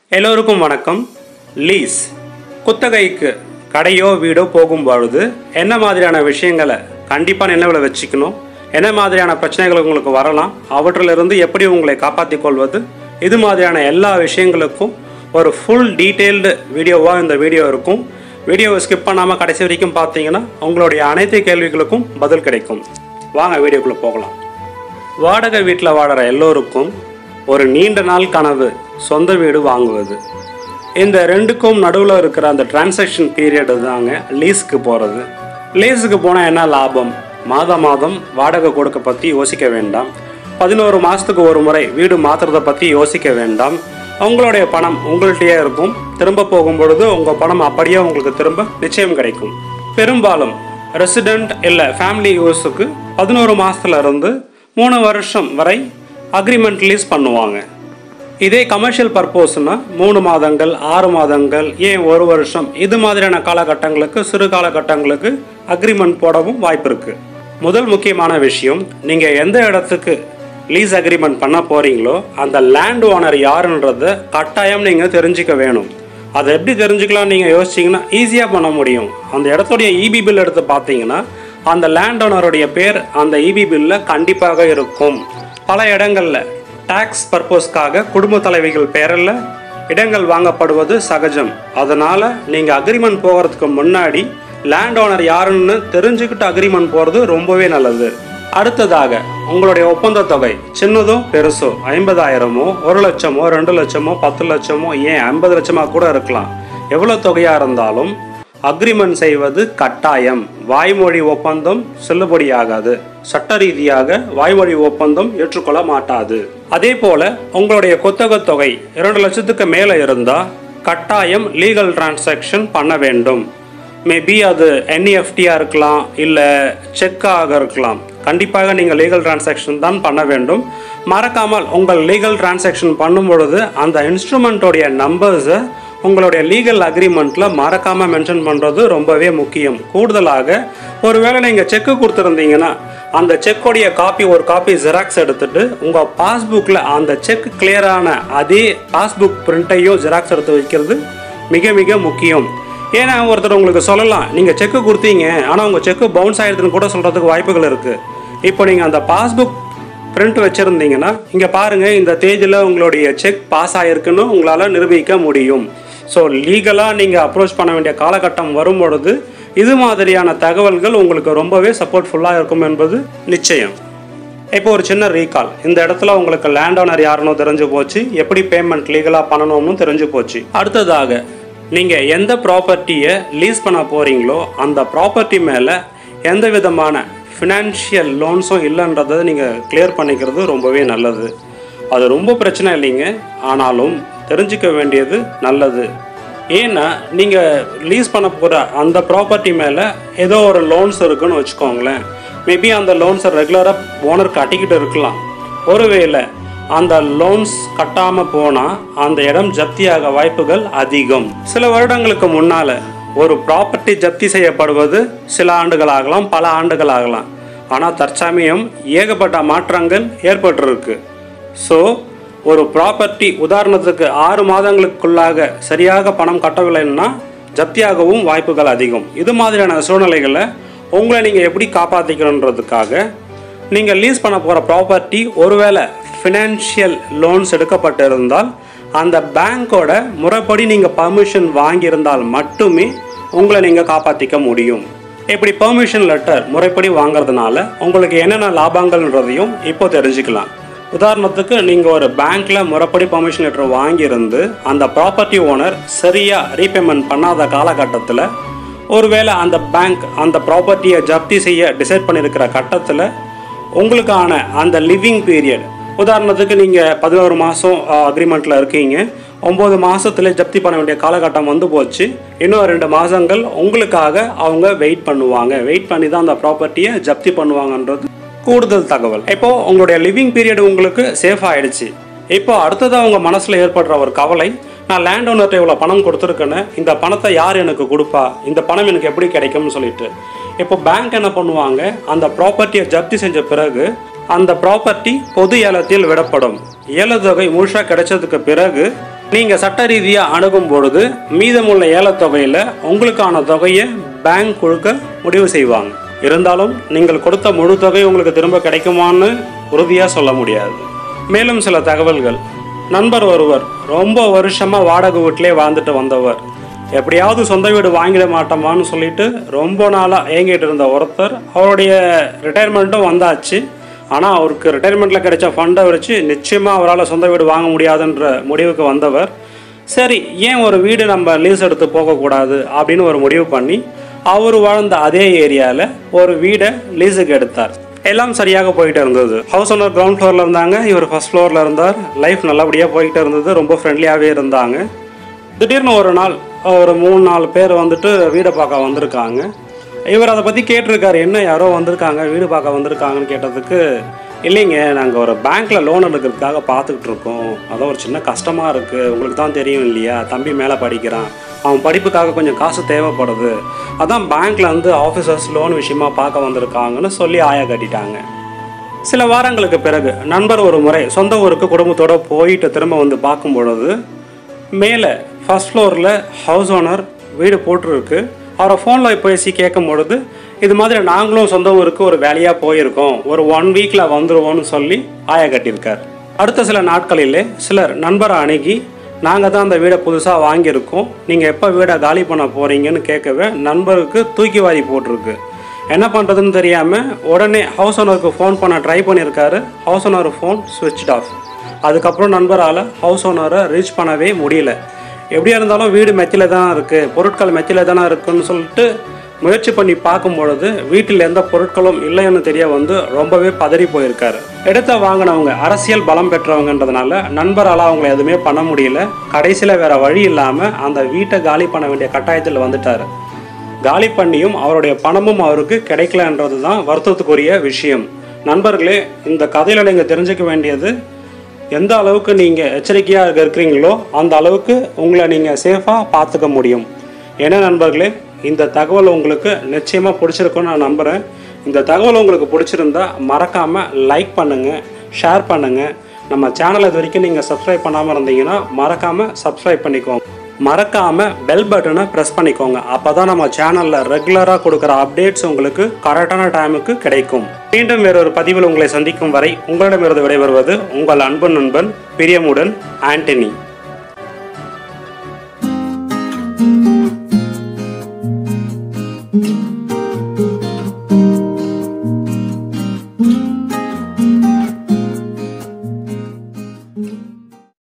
எல்லோருக்கும் வணக்கம் லீஸ் குத்தகைக்கு கடையோ வீடோ போகும் பொழுது என்ன மாதிரியான விஷயங்களை கண்டிப்பாக நினைவில் வச்சுக்கணும் என்ன மாதிரியான பிரச்சனைகள் உங்களுக்கு வரலாம் அவற்றிலிருந்து எப்படி உங்களை காப்பாற்றிக் கொள்வது இது மாதிரியான எல்லா விஷயங்களுக்கும் ஒரு ஃபுல் டீட்டெயில்டு வீடியோவாக இந்த வீடியோ இருக்கும் வீடியோவை ஸ்கிப் பண்ணாமல் கடைசி வரைக்கும் பார்த்தீங்கன்னா உங்களுடைய அனைத்து கேள்விகளுக்கும் பதில் கிடைக்கும் வாங்க வீடியோக்குள்ளே போகலாம் வாடகை வீட்டில் வாடுற எல்லோருக்கும் ஒரு நீண்ட நாள் கனவு சொந்த வீடு வாங்குவது இந்த ரெண்டுக்கும் நடுவில் இருக்கிற அந்த டிரான்சாக்ஷன் பீரியடு தாங்க லீஸுக்கு போகிறது லீஸுக்கு போனால் என்ன லாபம் மாதம் மாதம் வாடகை கொடுக்க பற்றி யோசிக்க வேண்டாம் பதினோரு மாதத்துக்கு ஒரு முறை வீடு மாற்றுறதை பற்றி யோசிக்க வேண்டாம் உங்களுடைய பணம் உங்கள்கிட்டயே இருக்கும் திரும்ப போகும் பொழுது உங்கள் பணம் அப்படியே உங்களுக்கு திரும்ப நிச்சயம் கிடைக்கும் பெரும்பாலும் ரெசிடெண்ட் இல்லை ஃபேமிலி யூஸுக்கு பதினோரு மாசத்துல இருந்து மூணு வருஷம் வரை அக்ரிமெண்ட் லீஸ் பண்ணுவாங்க இதே கமர்ஷியல் பர்பஸ்னா மூணு மாதங்கள் ஆறு மாதங்கள் ஏன் ஒரு வருஷம் இது மாதிரியான காலகட்டங்களுக்கு சிறு காலகட்டங்களுக்கு அக்ரிமெண்ட் போடவும் வாய்ப்பு இருக்கு முதல் முக்கியமான விஷயம் நீங்கள் எந்த இடத்துக்கு லீஸ் அக்ரிமெண்ட் பண்ண போறீங்களோ அந்த லேண்ட் ஓனர் யாருன்றத கட்டாயம் நீங்கள் தெரிஞ்சுக்க வேணும் அதை எப்படி தெரிஞ்சுக்கலாம் நீங்கள் யோசிச்சிங்கன்னா ஈஸியாக பண்ண முடியும் அந்த இடத்துடைய இபி பில் எடுத்து பார்த்தீங்கன்னா அந்த லேண்ட் ஓனருடைய பேர் அந்த இபி பில்லில் கண்டிப்பாக இருக்கும் பல இடங்களில் டாக்ஸ் பர்பஸ்க்காக குடும்ப தலைவிகள் பேரில் இடங்கள் வாங்கப்படுவது சகஜம் அதனால் நீங்கள் அக்ரிமெண்ட் போகிறதுக்கு முன்னாடி லேண்ட் ஓனர் யாருன்னு தெரிஞ்சுக்கிட்டு அக்ரிமெண்ட் போகிறது ரொம்பவே நல்லது அடுத்ததாக உங்களுடைய ஒப்பந்த தொகை சின்னதோ பெருசோ ஐம்பதாயிரமோ ஒரு லட்சமோ ரெண்டு லட்சமோ பத்து லட்சமோ ஏன் ஐம்பது லட்சமா கூட இருக்கலாம் எவ்வளோ தொகையாக இருந்தாலும் அக்ரிமெண்ட் செய்வது கட்டாயம் வாய்மொழி ஒப்பந்தம் செல்லுபடியாகாது சட்ட ரீதியாக வாய்மொழி ஒப்பந்தம் ஏற்றுக்கொள்ள மாட்டாது அதே போல உங்களுடைய கொத்தக தொகை இரண்டு லட்சத்துக்கு மேலே இருந்தால் கட்டாயம் லீகல் டிரான்சாக்ஷன் பண்ண வேண்டும் மேபி அது என்இஎஃப்டியாக இருக்கலாம் இல்லை செக்காக இருக்கலாம் கண்டிப்பாக நீங்கள் லீகல் டிரான்சாக்ஷன் தான் பண்ண வேண்டும் மறக்காமல் உங்கள் லீகல் டிரான்சாக்ஷன் பண்ணும் பொழுது அந்த இன்ஸ்ட்ருமெண்ட்டோடைய நம்பர்ஸை உங்களுடைய லீகல் அக்ரிமெண்ட்டில் மறக்காமல் மென்ஷன் பண்ணுறது ரொம்பவே முக்கியம் கூடுதலாக ஒருவேளை நீங்கள் செக்கு கொடுத்துருந்தீங்கன்னா அந்த செக்கோடைய காப்பி ஒரு காப்பி ஜெராக்ஸ் எடுத்துட்டு உங்கள் பாஸ்புக்கில் அந்த செக் கிளியரான அதே பாஸ்புக் பிரிண்ட்டையும் ஜெராக்ஸ் எடுத்து வைக்கிறது மிக மிக முக்கியம் ஏன்னா ஒருத்தர் உங்களுக்கு சொல்லலாம் நீங்கள் செக்கு கொடுத்தீங்க ஆனால் உங்கள் செக்கு பவுன்ஸ் ஆயிடுதுன்னு கூட சொல்கிறதுக்கு வாய்ப்புகள் இருக்குது இப்போ நீங்கள் அந்த பாஸ்புக் பிரிண்ட் வச்சுருந்தீங்கன்னா இங்கே பாருங்கள் இந்த தேதியில் உங்களுடைய செக் பாஸ் ஆகிருக்குன்னு உங்களால் நிரூபிக்க முடியும் ஸோ லீகலாக நீங்கள் அப்ரோச் பண்ண வேண்டிய காலகட்டம் வரும் பொழுது இது மாதிரியான தகவல்கள் உங்களுக்கு ரொம்பவே சப்போர்ட்ஃபுல்லாக இருக்கும் என்பது நிச்சயம் இப்போ ஒரு சின்ன ரீகால் இந்த இடத்துல உங்களுக்கு லேண்ட் ஓனர் யாருன்னு தெரிஞ்சு போச்சு எப்படி பேமெண்ட் லீகலாக பண்ணணும்னு தெரிஞ்சு போச்சு அடுத்ததாக நீங்கள் எந்த ப்ராப்பர்ட்டியை லீஸ் பண்ண போகிறீங்களோ அந்த ப்ராப்பர்ட்டி மேலே எந்த விதமான ஃபினான்ஷியல் லோன்ஸும் இல்லைன்றதை நீங்கள் கிளியர் பண்ணிக்கிறது ரொம்பவே நல்லது அது ரொம்ப பிரச்சனை இல்லைங்க ஆனாலும் தெரிஞ்சுக்க வேண்டியது நல்லது ஏன்னா நீங்கள் லீஸ் பண்ண போகிற அந்த ப்ராப்பர்ட்டி மேலே ஏதோ ஒரு லோன்ஸ் இருக்குன்னு வச்சுக்கோங்களேன் மேபி அந்த லோன்ஸை ரெகுலராக ஓனர் கட்டிக்கிட்டு இருக்கலாம் ஒருவேளை அந்த லோன்ஸ் கட்டாமல் போனால் அந்த இடம் ஜப்தியாக வாய்ப்புகள் அதிகம் சில வருடங்களுக்கு முன்னால் ஒரு ப்ராப்பர்ட்டி ஜப்தி செய்யப்படுவது சில ஆண்டுகள் ஆகலாம் பல ஆண்டுகள் ஆகலாம் ஆனால் தற்சமயம் ஏகப்பட்ட மாற்றங்கள் ஏற்பட்டிருக்கு ஸோ ஒரு ப்ராப்பர்ட்டி உதாரணத்துக்கு ஆறு மாதங்களுக்குள்ளாக சரியாக பணம் கட்டவில்லைன்னா ஜப்தியாகவும் வாய்ப்புகள் அதிகம் இது மாதிரியான சூழ்நிலைகளை உங்களை நீங்கள் எப்படி காப்பாற்றிக்கணுன்றதுக்காக நீங்கள் லீஸ் பண்ண போகிற ப்ராப்பர்ட்டி ஒருவேளை ஃபினான்ஷியல் லோன்ஸ் எடுக்கப்பட்டிருந்தால் அந்த பேங்க்கோட முறைப்படி நீங்கள் பர்மிஷன் வாங்கியிருந்தால் மட்டுமே உங்களை நீங்கள் காப்பாற்றிக்க முடியும் இப்படி பெர்மிஷன் லெட்டர் முறைப்படி வாங்குறதுனால உங்களுக்கு என்னென்ன லாபங்கள்ன்றதையும் இப்போ தெரிஞ்சுக்கலாம் உதாரணத்துக்கு நீங்கள் ஒரு பேங்க்கில் முறைப்படி பர்மிஷன் லெட்டர் வாங்கியிருந்து அந்த ப்ராப்பர்ட்டி ஓனர் சரியாக ரீபேமெண்ட் பண்ணாத காலகட்டத்தில் ஒருவேளை அந்த பேங்க் அந்த ப்ராப்பர்ட்டியை ஜப்தி செய்ய டிசைட் பண்ணியிருக்கிற கட்டத்தில் உங்களுக்கான அந்த லிவிங் பீரியட் உதாரணத்துக்கு நீங்கள் பதினோரு மாதம் அக்ரிமெண்ட்டில் இருக்கீங்க ஒம்பது மாதத்துல ஜப்தி பண்ண வேண்டிய காலகட்டம் வந்து போச்சு இன்னும் ரெண்டு மாதங்கள் உங்களுக்காக அவங்க வெயிட் பண்ணுவாங்க வெயிட் பண்ணி தான் அந்த ப்ராப்பர்ட்டியை ஜப்தி பண்ணுவாங்கன்றது கூடுதல் தகவல் இப்போ உங்களுடைய லிவிங் பீரியட் உங்களுக்கு சேஃப் ஆயிடுச்சு இப்போ அடுத்ததாக உங்கள் மனசில் ஏற்படுற ஒரு கவலை நான் லேண்ட் ஓனர்கிட்ட இவ்வளோ பணம் கொடுத்துருக்கேன்னு இந்த பணத்தை யார் எனக்கு கொடுப்பா இந்த பணம் எனக்கு எப்படி கிடைக்கும்னு சொல்லிட்டு இப்போ பேங்க் என்ன பண்ணுவாங்க அந்த ப்ராப்பர்ட்டியை ஜப்தி செஞ்ச பிறகு அந்த ப்ராப்பர்ட்டி பொது ஏலத்தில் விடப்படும் ஏலத்தொகை முழுசாக கிடைச்சதுக்கு பிறகு நீங்கள் சட்ட ரீதியாக அணுகும் பொழுது மீதமுள்ள ஏலத்தொகையில் உங்களுக்கான தொகையை பேங்க் கொடுக்க முடிவு செய்வாங்க இருந்தாலும் நீங்கள் கொடுத்த முழு தொகை உங்களுக்கு திரும்ப கிடைக்குமான்னு உறுதியாக சொல்ல முடியாது மேலும் சில தகவல்கள் நண்பர் ஒருவர் ரொம்ப வருஷமாக வாடகை வீட்டிலே வாழ்ந்துட்டு வந்தவர் எப்படியாவது சொந்த வீடு வாங்கிட மாட்டோமான்னு சொல்லிட்டு ரொம்ப நாளாக ஏங்கிட்டு இருந்த ஒருத்தர் அவருடைய ரிட்டையர்மெண்ட்டும் வந்தாச்சு ஆனால் அவருக்கு ரிட்டையர்மெண்ட்டில் கிடைச்ச ஃபண்டை வச்சு நிச்சயமாக அவரால் சொந்த வீடு வாங்க முடியாதுன்ற முடிவுக்கு வந்தவர் சரி ஏன் ஒரு வீடு நம்ம லீஸ் எடுத்து போகக்கூடாது அப்படின்னு ஒரு முடிவு பண்ணி அவர் வாழ்ந்த அதே ஏரியாவில் ஒரு வீடை லீஸுக்கு எடுத்தார் எல்லாம் சரியாக போயிட்டு இருந்தது ஹவுஸ் ஓனர் கிரவுண்ட் ஃப்ளோரில் இருந்தாங்க இவர் ஃபர்ஸ்ட் ஃப்ளோரில் இருந்தார் லைஃப் நல்லபடியாக போயிட்டு இருந்தது ரொம்ப ஃப்ரெண்ட்லியாகவே இருந்தாங்க திடீர்னு ஒரு நாள் ஒரு மூணு நாலு பேர் வந்துட்டு வீடை பார்க்க வந்திருக்காங்க இவர் அதை பற்றி கேட்டிருக்காரு என்ன யாரோ வந்திருக்காங்க வீடு பார்க்க வந்திருக்காங்கன்னு கேட்டதுக்கு இல்லைங்க நாங்கள் ஒரு பேங்க்கில் லோன் எடுக்கிறதுக்காக பார்த்துக்கிட்டு இருக்கோம் அதான் ஒரு சின்ன கஷ்டமாக இருக்குது உங்களுக்கு தான் தெரியும் இல்லையா தம்பி மேலே படிக்கிறான் அவன் படிப்புக்காக கொஞ்சம் காசு தேவைப்படுது அதான் பேங்க்கில் வந்து ஆஃபீஸர்ஸ் லோன் விஷயமா பார்க்க வந்திருக்காங்கன்னு சொல்லி ஆயா கட்டிட்டாங்க சில வாரங்களுக்கு பிறகு நண்பர் ஒரு முறை சொந்த ஊருக்கு குடும்பத்தோட போயிட்டு திரும்ப வந்து பார்க்கும் பொழுது மேலே ஃபர்ஸ்ட் ஃப்ளோரில் ஹவுஸ் ஓனர் வீடு போட்டிருக்கு அவரை ஃபோனில் பேசி கேட்கும் பொழுது இது மாதிரி நாங்களும் சொந்த ஊருக்கு ஒரு வேலையாக போயிருக்கோம் ஒரு ஒன் வீக்கில் வந்துருவோம்னு சொல்லி ஆயா கட்டியிருக்கார் அடுத்த சில நாட்களிலே சிலர் நண்பரை அணுகி நாங்கள் தான் அந்த வீடை புதுசாக வாங்கியிருக்கோம் நீங்கள் எப்போ வீடை காலி பண்ண போகிறீங்கன்னு கேட்கவே நண்பருக்கு தூக்கி வாரி போட்டிருக்கு என்ன பண்ணுறதுன்னு தெரியாமல் உடனே ஹவுஸ் ஓனருக்கு ஃபோன் பண்ண ட்ரை பண்ணியிருக்காரு ஹவுஸ் ஓனர் ஃபோன் ஸ்விட்ச் ஆஃப் அதுக்கப்புறம் நண்பரால் ஹவுஸ் ஓனரை ரீச் பண்ணவே முடியல எப்படியா இருந்தாலும் வீடு மெத்தில தான் இருக்குது பொருட்கள் மெத்தில தானே இருக்குன்னு சொல்லிட்டு முயற்சி பண்ணி பார்க்கும் பொழுது வீட்டில் எந்த பொருட்களும் இல்லைன்னு தெரிய வந்து ரொம்பவே பதறி போயிருக்காரு இடத்த வாங்கினவங்க அரசியல் பலம் பெற்றவங்கன்றதுனால நண்பரால் அவங்கள எதுவுமே பண்ண முடியல கடைசியில் வேற வழி இல்லாமல் அந்த வீட்டை காலி பண்ண வேண்டிய கட்டாயத்தில் வந்துட்டாரு காலி பண்ணியும் அவருடைய பணமும் அவருக்கு கிடைக்கலன்றது தான் வருத்தத்துக்குரிய விஷயம் நண்பர்களே இந்த கதையில் நீங்கள் தெரிஞ்சுக்க வேண்டியது எந்த அளவுக்கு நீங்கள் எச்சரிக்கையாக இருக்கிறீங்களோ அந்த அளவுக்கு உங்களை நீங்கள் சேஃபாக பார்த்துக்க முடியும் ஏன்னா நண்பர்களே இந்த தகவல் உங்களுக்கு நிச்சயமாக பிடிச்சிருக்குன்னு நான் நம்புகிறேன் இந்த தகவல் உங்களுக்கு பிடிச்சிருந்தா மறக்காமல் லைக் பண்ணுங்கள் ஷேர் பண்ணுங்கள் நம்ம சேனல் இது வரைக்கும் நீங்கள் சப்ஸ்கிரைப் பண்ணாமல் இருந்தீங்கன்னா மறக்காமல் சப்ஸ்கிரைப் பண்ணிக்கோங்க மறக்காமல் பெல் பட்டனை ப்ரெஸ் பண்ணிக்கோங்க அப்போ தான் நம்ம சேனலில் ரெகுலராக கொடுக்குற அப்டேட்ஸ் உங்களுக்கு கரெக்டான டைமுக்கு கிடைக்கும் மீண்டும் வேறொரு பதிவில் உங்களை சந்திக்கும் வரை உங்களிடமிருந்து விடைபெறுவது உங்கள் அன்பு நண்பன் பிரியமுடன் ஆண்டனி